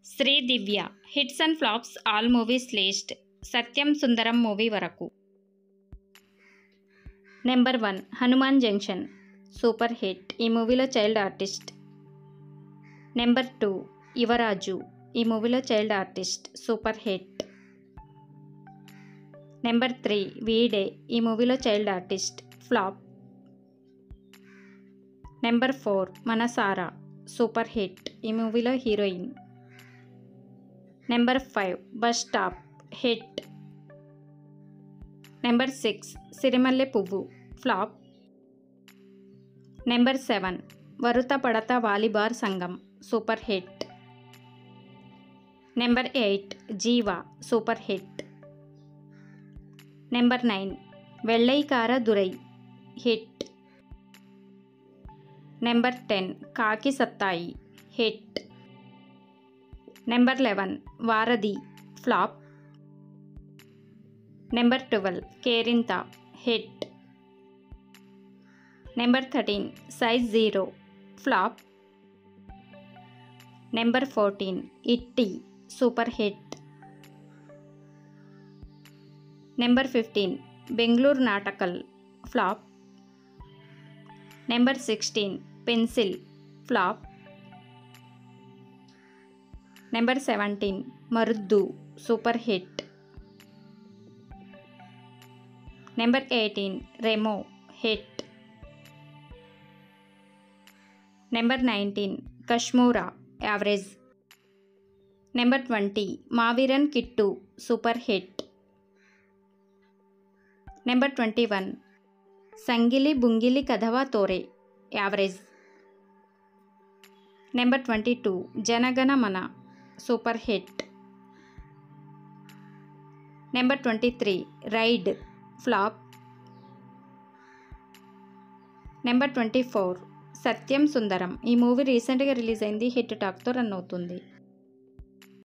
Shri Divya hits and flops all movies list Satyam Sundaram movie వరకు number one Hanuman junction super hit ఈ మూవీలో child artist number two Yuvaraju ఈ మూవీలో child artist super hit number three Veede ఈ మూవీలో child artist flop number four Manasaara super hit ఈ మూవీలో heroine number five bus stop hit number six Sirimalle Puvvu flop number seven Varutha Padatha Valibar Sangam super hit number eight Jeeva super hit number nine Vellaikaara Durai hit number ten Kaaki Sattai hit number eleven Vaaradhi flop number twelve Kerintha hit number thirteen size zero flop number fourteen Itti super hit number fifteen Bengaluru Naatkal flop number sixteen pencil flop number seventeen Maruthu super hit number eighteen Remo hit number nineteen Kashmora average number twenty Maaveeran Kittu super hit number twenty one Sangili Bungili Kathava Thorae average number twenty two Janagana Mana super hit number twenty three raid flop number twenty four Satyam Sundaram ఈ movie రీసెంట్గా release అయింది hit టాక్తో run అవుతుంది